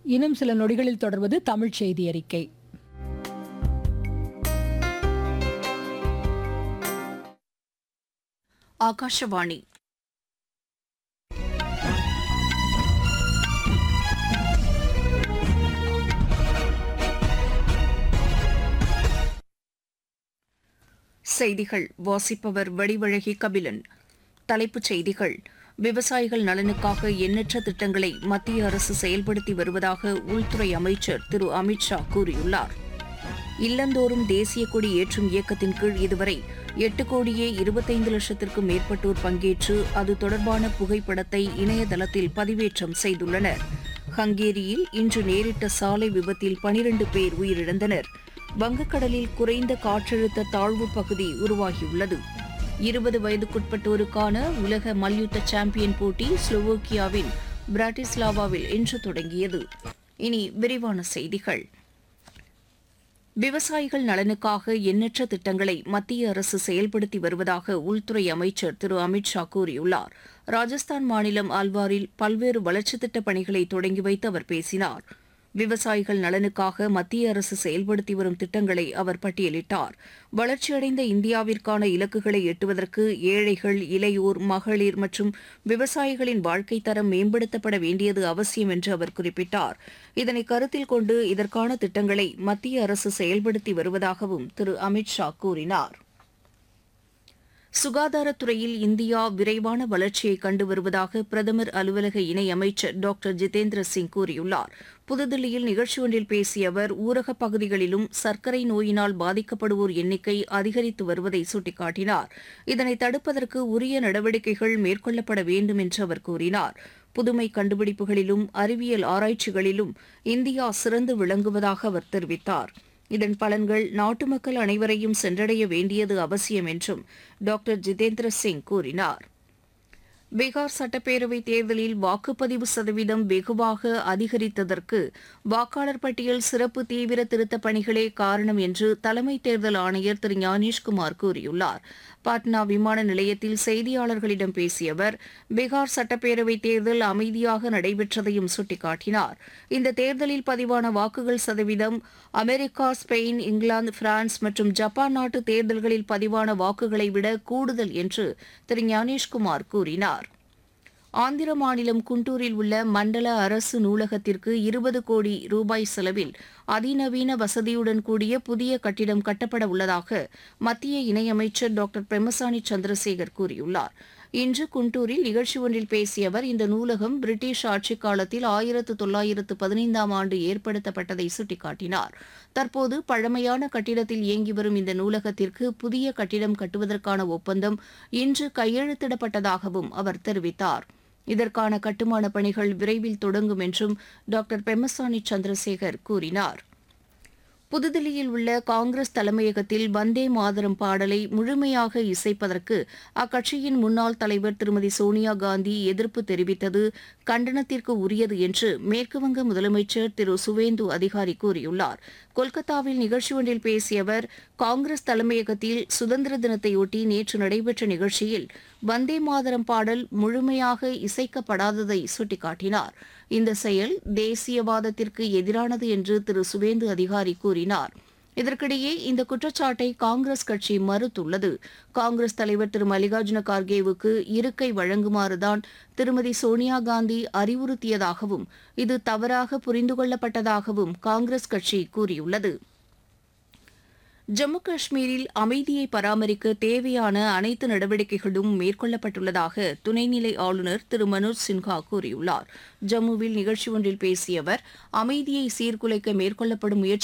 இன்னும் சில நொடிகளில் தொடர்வது தமிழ் செய்தி அறிக்கை ಆಕಾಶವಾಣಿ செய்திகள் வாசிப்பவர் வடிவழகி கபிலன் தலைப்புச் செய்திகள் விவசாயிகள் நலனுக்காக எண்ணற்ற திட்டங்களை மத்திய அரசு செயல்படுத்தி வருவதாக உள்துறை அமைச்சர் திரு அமித் ஷா கூறியுள்ளார் இல்லந்தோறும் தேசிய கொடி ஏற்றும் இயக்கத்தின் கீழ் இதுவரை எட்டு கோடியே இருபத்தைந்து லட்சத்திற்கும் மேற்பட்டோர் பங்கேற்று அது தொடர்பான புகைப்படத்தை இணையதளத்தில் பதிவேற்றம் செய்துள்ளனர் ஹங்கேரியில் இன்று நேரிட்ட சாலை விபத்தில் பனிரண்டு பேர் உயிரிழந்தனர் வங்கக்கடலில் குறைந்த காற்றழுத்த தாழ்வு பகுதி உருவாகியுள்ளது இருபது வயதுக்குட்பட்டோருக்கான உலக மல்யுத்த சாம்பியன் போட்டி ஸ்லோவோக்கியாவின் பிராட்டிஸ்லாவாவில் இன்று தொடங்கியது இனி விரிவான செய்திகள் விவசாயிகள் நலனுக்காக எண்ணற்ற திட்டங்களை மத்திய அரசு செயல்படுத்தி வருவதாக உள்துறை அமைச்சர் திரு அமித் ஷா கூறியுள்ளார் ராஜஸ்தான் மாநிலம் அல்வாரில் பல்வேறு வளர்ச்சித் திட்டப் பணிகளை தொடங்கி வைத்து அவர் பேசினார் விவசாயிகள் நலனுக்காக மத்திய அரசு செயல்படுத்தி வரும் திட்டங்களை அவர் பட்டியலிட்டார் வளர்ச்சியடைந்த இந்தியாவிற்கான இலக்குகளை எட்டுவதற்கு ஏழைகள் இளையோர் மகளிர் மற்றும் விவசாயிகளின் வாழ்க்கைத் தரம் மேம்படுத்தப்பட வேண்டியது அவசியம் என்று அவர் குறிப்பிட்டார் இதனை கருத்தில் கொண்டு இதற்கான திட்டங்களை மத்திய அரசு செயல்படுத்தி வருவதாகவும் திரு அமித் ஷா கூறினார் சுகாதாரத்துறையில் இந்தியா விரைவான வளர்ச்சியை கண்டு வருவதாக பிரதமர் அலுவலக இணையமைச்சர் டாக்டர் ஜிதேந்திர சிங் கூறியுள்ளார் புதுதில்லியில் நிகழ்ச்சி ஒன்றில் பேசிய அவர் ஊரகப் பகுதிகளிலும் சர்க்கரை நோயினால் பாதிக்கப்படுவோர் எண்ணிக்கை அதிகரித்து வருவதை சுட்டிக்காட்டினார் இதனை தடுப்பதற்கு உரிய நடவடிக்கைகள் மேற்கொள்ளப்பட வேண்டும் என்று அவர் கூறினார் புதுமை கண்டுபிடிப்புகளிலும் அறிவியல் ஆராய்ச்சிகளிலும் இந்தியா சிறந்து விளங்குவதாக அவர் தெரிவித்தார் இதன் பலன்கள் நாட்டு மக்கள் அனைவரையும் சென்றடைய வேண்டியது அவசியம் என்றும் டாக்டர் ஜிதேந்திர சிங் கூறினார் பீகார் சட்டப்பேரவை தேர்தலில் வாக்குப்பதிவு சதவீதம் வெகுவாக அதிகரித்ததற்கு வாக்காளர் பட்டியல் சிறப்பு தீவிர திருத்தப் பணிகளே காரணம் என்று தலைமை தேர்தல் ஆணையர் திரு ஞானேஷ்குமார் கூறியுள்ளார் பாட்னா விமான நிலையத்தில் செய்தியாளர்களிடம் பேசிய அவர் பீகார் சட்டப்பேரவை தேர்தல் அமைதியாக நடைபெற்றதையும் சுட்டிக்காட்டினார் இந்த தேர்தலில் பதிவான வாக்குகள் சதவீதம் அமெரிக்கா ஸ்பெயின் இங்கிலாந்து பிரான்ஸ் மற்றும் ஜப்பான் நாட்டு தேர்தல்களில் பதிவான வாக்குகளை விட கூடுதல் என்று திரு ஞானேஷ்குமார் கூறினார் ஆந்திர மாநிலம் குண்டூரில் உள்ள மண்டல அரசு நூலகத்திற்கு இருபது கோடி ரூபாய் செலவில் அதிநவீன வசதியுடன் கூடிய புதிய கட்டிடம் கட்டப்பட உள்ளதாக மத்திய இணையமைச்சர் டாக்டர் பிரமசானி சந்திரசேகர் கூறியுள்ளார் இன்று குண்டூரில் நிகழ்ச்சி ஒன்றில் பேசிய அவர் இந்த நூலகம் பிரிட்டிஷ் ஆட்சிக் காலத்தில் ஆயிரத்து தொள்ளாயிரத்து பதினைந்தாம் ஆண்டு ஏற்படுத்தப்பட்டதை சுட்டிக்காட்டினார் தற்போது பழமையான கட்டிடத்தில் இயங்கி வரும் இந்த நூலகத்திற்கு புதிய கட்டிடம் கட்டுவதற்கான ஒப்பந்தம் இன்று கையெழுத்திடப்பட்டதாகவும் அவர் தெரிவித்தார் இதற்கான கட்டுமான பணிகள் விரைவில் தொடங்கும் என்றும் டாக்டர் பெம்மசானி சந்திரசேகர் கூறினார் புதுதில்லியில் உள்ள காங்கிரஸ் தலைமையகத்தில் வந்தே மாதரம் பாடலை முழுமையாக இசைப்பதற்கு அக்கட்சியின் முன்னாள் தலைவர் திருமதி சோனியா காந்தி எதிர்ப்பு தெரிவித்தது கண்டனத்திற்கு உரியது என்று மேற்குவங்க முதலமைச்சர் திரு சுவேந்து அதிகாரி கூறியுள்ளார் கொல்கத்தாவில் நிகழ்ச்சி ஒன்றில் பேசிய அவர் காங்கிரஸ் தலைமையகத்தில் சுதந்திர தினத்தையொட்டி நேற்று நடைபெற்ற நிகழ்ச்சியில் வந்தே மாதரம் பாடல் முழுமையாக இசைக்கப்படாததை சுட்டிக்காட்டினார் இந்த செயல் தேசியவாதத்திற்கு எதிரானது என்று திரு சுவேந்து அதிகாரி கூறினார் இதற்கிடையே இந்த குற்றச்சாட்டை காங்கிரஸ் கட்சி மறுத்துள்ளது காங்கிரஸ் தலைவர் திரு மல்லிகார்ஜுன கார்கேவுக்கு இருக்கை வழங்குமாறுதான் திருமதி சோனியா காந்தி அறிவுறுத்தியதாகவும் இது தவறாக புரிந்து கொள்ளப்பட்டதாகவும் காங்கிரஸ் கட்சி கூறியுள்ளது ஜம்மு காஷ்மீரில் அமைதியை பராமரிக்க தேவையான அனைத்து நடவடிக்கைகளும் மேற்கொள்ளப்பட்டுள்ளதாக துணைநிலை ஆளுநர் திரு மனோஜ் சின்ஹா கூறியுள்ளார் ஜம்முவில் நிகழ்ச்சி ஒன்றில் பேசிய அவர் அமைதியை சீர்குலைக்க மேற்கொள்ளப்படும் முயற்சி